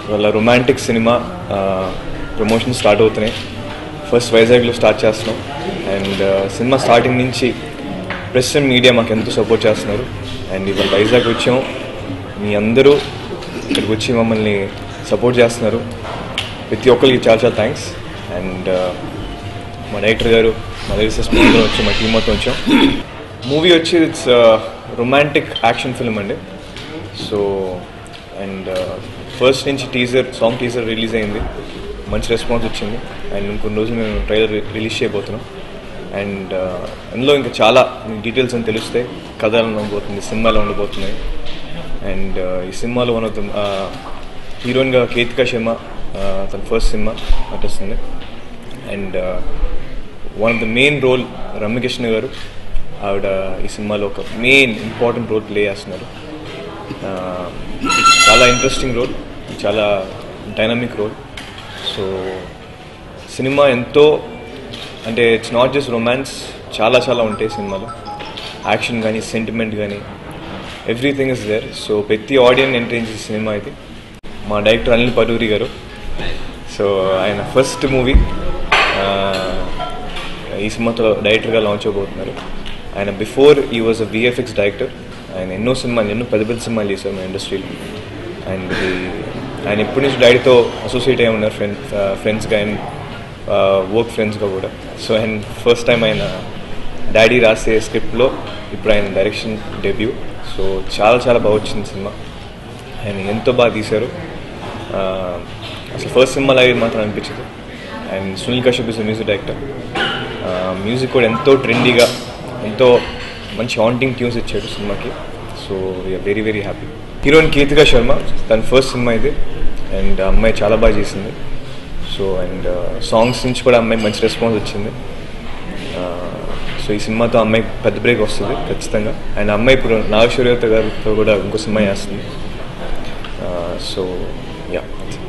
వాళ్ళ romantic cinema promotion start అవుతున్నాయి first వైజాగ్లో స్టార్ట్ చేస్తున్నాం అండ్ సినిమా స్టార్టింగ్ నుంచి ప్రెస్ అండ్ మీడియా మాకు ఎంతో సపోర్ట్ చేస్తున్నారు అండ్ ఇవాళ వైజాగ్ వచ్చాం మీ అందరూ ఇక్కడికి వచ్చి మమ్మల్ని సపోర్ట్ చేస్తున్నారు ప్రతి ఒక్కరికి చాలా చాలా థ్యాంక్స్ అండ్ మా డైరెక్టర్ గారు మా లిరిసిస్ట్ అందరూ వచ్చి మా టీం మొత్తం వచ్చాం మూవీ వచ్చి ఇట్స్ రొమాంటిక్ యాక్షన్ ఫిల్మ్ అండి సో అండ్ ఫస్ట్ నుంచి టీజర్ సాంగ్ టీజర్ రిలీజ్ అయింది మంచి రెస్పాన్స్ వచ్చింది అండ్ ఇంకొన్ని రోజులు మేము ట్రైలర్ రిలీజ్ చేయబోతున్నాం అండ్ అందులో ఇంకా చాలా డీటెయిల్స్ అని తెలిస్తే కథ ఎలా ఉండబోతుంది సినిమాలో ఉండబోతున్నాయి అండ్ ఈ సినిమాలో వన్ ఆఫ్ ద హీరోయిన్గా కేతికా శర్మ uh, తన ఫస్ట్ సినిమా నటిస్తుంది and one of the main role Ramyakrishna గారు ఆవిడ ఈ సినిమాలో ఒక మెయిన్ ఇంపార్టెంట్ రోల్ ప్లే చేస్తున్నారు Uh, చాలా ఇంట్రెస్టింగ్ రోల్ చాలా డైనమిక్ రోల్ సో సినిమా ఎంతో అంటే ఇట్స్ నాట్ జస్ట్ రొమాన్స్ చాలా చాలా ఉంటాయి సినిమాలో యాక్షన్ కానీ సెంటిమెంట్ కానీ ఎవ్రీథింగ్ ఇస్ దేర్ సో ప్రతి ఆడియన్ ఎంటర్ చేసే సినిమా ఇది మా డైరెక్టర్ అనిల్ పటూరి గారు సో ఆయన ఫస్ట్ మూవీ ఈ సినిమాతో డైరెక్టర్గా లాంచ్ అవబోతున్నారు ఆయన బిఫోర్ ఈ వాజ్ అ విఎఫ్ఎక్స్ డైరెక్టర్ ఆయన ఎన్నో సినిమాలు ఎన్నో పెద్ద పెద్ద సినిమాలు చేశారు మా ఇండస్ట్రీలో అండ్ ఆయన ఎప్పటి నుంచి డాడీతో అసోసియేట్ అయి ఉన్నారు ఫ్రెండ్ ఫ్రెండ్స్గా అండ్ వర్క్ ఫ్రెండ్స్గా కూడా సో ఆయన ఫస్ట్ టైం ఆయన డాడీ రాసే స్క్రిప్ట్లో ఇప్పుడు ఆయన డైరెక్షన్ డెబ్యూ సో చాలా చాలా బాగా వచ్చింది సినిమా ఆయన ఎంతో బాగా తీశారు ఆ, అసలు ఫస్ట్ సినిమా లాగే మాత్రం అనిపించదు and Sunil Kashyap is music director music కూడా ఎంతో ట్రెండీగా ఎంతో మంచి హాంటింగ్ ట్యూన్స్ ఇచ్చాడు సినిమాకి so we're very very happy heroine Keerthika Sharma తన ఫస్ట్ సినిమా ఇది అండ్ అమ్మాయి చాలా బాగా చేసింది సో అండ్ సాంగ్స్ నుంచి కూడా అమ్మాయి మంచి రెస్పాన్స్ వచ్చింది సో ఈ సినిమాతో అమ్మాయి పెద్ద బ్రేక్ వస్తుంది ఖచ్చితంగా అండ్ అమ్మాయి ఇప్పుడు నాగేశ్వర్యత గారితో కూడా ఇంకో సినిమా చేస్తుంది సో యా